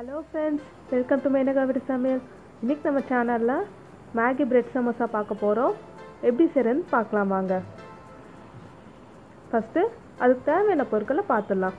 hello friends welcome to Menaka வீடு சமையல் இன்னைக்கு நம்ம சேனலில் மேகி பிரெட் சமோசா பார்க்க போகிறோம் எப்படி செய்கிறதுன்னு பார்க்கலாம் வாங்க ஃபஸ்ட்டு அதுக்கு தேவையான பொருட்களை பார்த்துடலாம்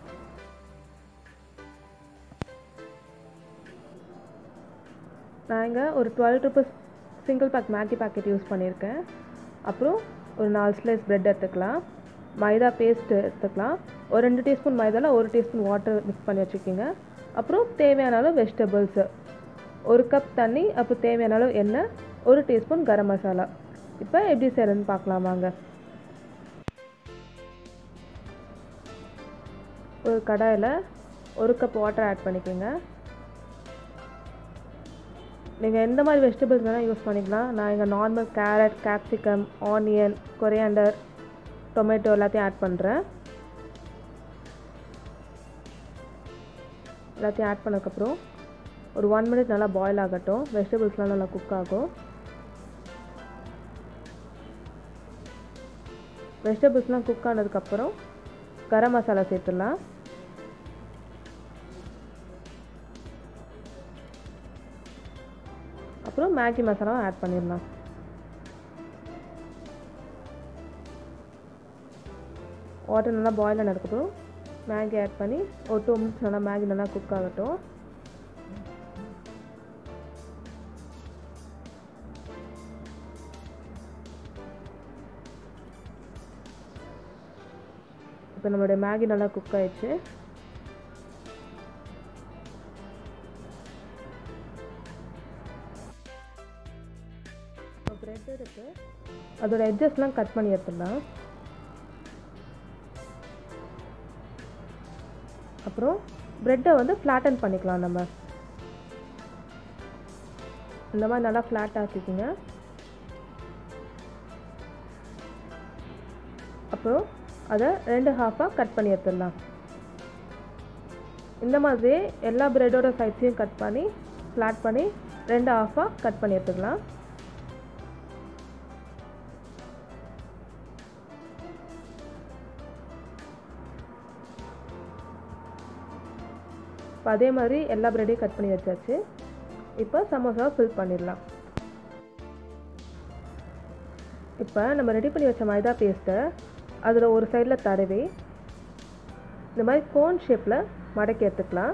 நான் இங்கே ஒரு twelve rupees single pack Maggi packet use பண்ணியிருக்கேன் அப்புறம் ஒரு நாலு ஸ்லைஸ் பிரெட் எடுத்துக்கலாம் மைதா பேஸ்ட் எடுத்துக்கலாம் ஒரு ரெண்டு டீஸ்பூன் மைதாவில் ஒரு டீஸ்பூன் வாட்டர் மிக்ஸ் பண்ணி வச்சுக்கிங்க அப்புறம் தேவையான அளவு வெஜிடபிள்ஸு ஒரு கப் தண்ணி அப்புறம் தேவையான அளவு எண்ணெய் ஒரு டீஸ்பூன் கரம் மசாலா இப்போ எப்படி செய்கிறதுன்னு பார்க்கலாம் வாங்க ஒரு கடாயில் ஒரு கப் வாட்டர் ஆட் பண்ணிக்கோங்க நீங்கள் எந்த மாதிரி வெஜிடபிள்ஸ் வேணால் யூஸ் பண்ணிக்கலாம் நான் இங்கே normal carrot capsicum onion coriander tomato எல்லாத்தையும் ஆட் பண்ணுறேன் எல்லாத்தையும் ஆட் பண்ணதுக்கப்புறம் ஒரு ஒன் மினிட் நல்லா பாயில் ஆகட்டும் வெஜிடபிள்ஸ்லாம் நல்லா குக் ஆகும் வெஜிடபிள்ஸ்லாம் குக் ஆனதுக்கப்புறம் கரம் மசாலா சேர்த்துடலாம் அப்புறம் மேகி மசாலாவும் ஆட் பண்ணிடலாம் வாட்டர் நல்லா பாயில் ஆனதுக்கப்புறம் மேகி ஆட் பண்ணி ஒரு டூ மினிட்ஸ் நல்லா மேகி நல்லா குக் ஆகட்டும் இப்போ நம்மளுடைய மேகி நல்லா குக் ஆயிடுச்சு இப்போ ப்ரெட் எடுத்து அதோட எட்ஜஸ்லாம் கட் பண்ணி எடுத்துடலாம் அப்புறம் ப்ரெட்டை வந்து ஃப்ளாட்டன் பண்ணிக்கலாம் நம்ம இந்த மாதிரி நல்லா ஃப்ளாட் ஆக்கிக்கிங்க அப்புறம் அதை ரெண்டு ஹாஃபாக கட் பண்ணி எடுத்துடலாம் இந்த மாதிரி எல்லா ப்ரெட்டோட சைட்ஸையும் கட் பண்ணி ஃப்ளாட் பண்ணி ரெண்டு ஹாஃபாக கட் பண்ணி எடுத்துக்கலாம் இப்போ அதே மாதிரி எல்லா ப்ரெட்டையும் கட் பண்ணி வச்சாச்சு இப்போ சமோசாவை ஃபில் பண்ணிடலாம் இப்போ நம்ம ரெடி பண்ணி வச்ச மைதா பேஸ்ட்டை அதில் ஒரு சைடில் தடவி இந்த மாதிரி கோன் ஷேப்பில் மடக்கி எடுத்துக்கலாம்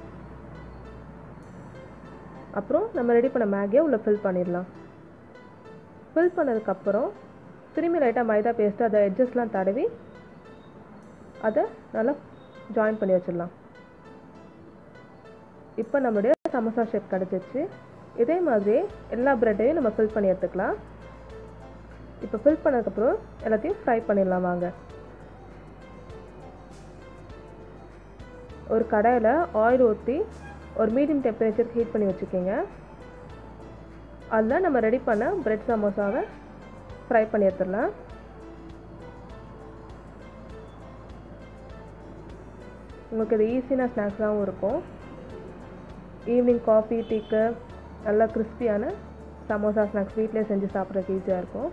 அப்புறம் நம்ம ரெடி பண்ண மேகியை உள்ளே ஃபில் பண்ணிடலாம் ஃபில் பண்ணதுக்கப்புறம் திரும்பி லைட்டாக மைதா பேஸ்ட்டு அதை எட்ஜஸ்லாம் தடவி அதை நல்லா ஜாயின் பண்ணி வச்சிடலாம் இப்போ நம்மளுடைய சமோசா ஷேப் கிடச்சிச்சு இதே மாதிரி எல்லா ப்ரெட்டையும் நம்ம ஃபில் பண்ணி எடுத்துக்கலாம் இப்போ ஃபில் பண்ணதுக்கப்புறம் எல்லாத்தையும் ஃப்ரை பண்ணிடலாம் வாங்க ஒரு கடாயில் ஆயில் ஊற்றி ஒரு மீடியம் டெம்பரேச்சர் ஹீட் பண்ணி வச்சுக்கோங்க அதில் நம்ம ரெடி பண்ண பிரெட் சமோசாவை ஃப்ரை பண்ணி எடுத்துடலாம் உங்களுக்கு இது ஈஸியான ஸ்நாக்ஸாகவும் இருக்கும் ஈவினிங் காஃபி டீக்கு நல்லா கிறிஸ்பியான சமோசா ஸ்நாக்ஸ் வீட்டிலே செஞ்சு சாப்பிட்றதுக்கு ஈஸியாக இருக்கும்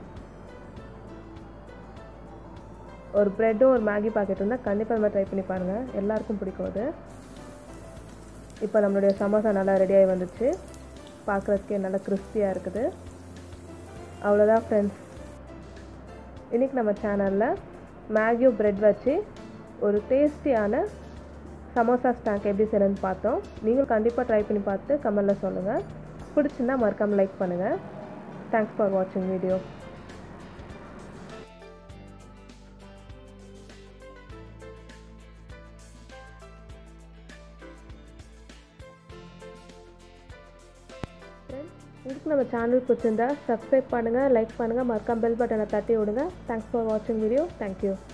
ஒரு ப்ரெட்டும் ஒரு மேகி பாக்கெட் இருந்தால் கண்டிப்பாக இந்த மாதிரி ட்ரை பண்ணி பாருங்கள் எல்லாருக்கும் பிடிக்கும் அது இப்போ நம்மளுடைய சமோசா நல்லா ரெடியாகி வந்துச்சு பார்க்குறதுக்கே நல்லா கிறிஸ்பியாக இருக்குது அவ்வளோதான் ஃப்ரெண்ட்ஸ் இன்றைக்கி நம்ம சேனலில் மேகியும் ப்ரெட் வச்சு ஒரு டேஸ்டியான சமோசா ஸ்நாக் எப்படி செய்யணும்னு பார்த்தோம் நீங்களும் கண்டிப்பாக ட்ரை பண்ணி பார்த்து கமெண்டில் சொல்லுங்கள் பிடிச்சிருந்தா மறக்காமல் லைக் பண்ணுங்கள் தேங்க்ஸ் ஃபார் வாட்சிங் வீடியோ இதுக்கு நம்ம சேனல் பிடிச்சிருந்தா சப்ஸ்கிரைப் பண்ணுங்கள் லைக் பண்ணுங்கள் மறக்காம பெல் பட்டனை தட்டி விடுங்க தேங்க்ஸ் ஃபார் வாட்சிங் வீடியோ தேங்க்யூ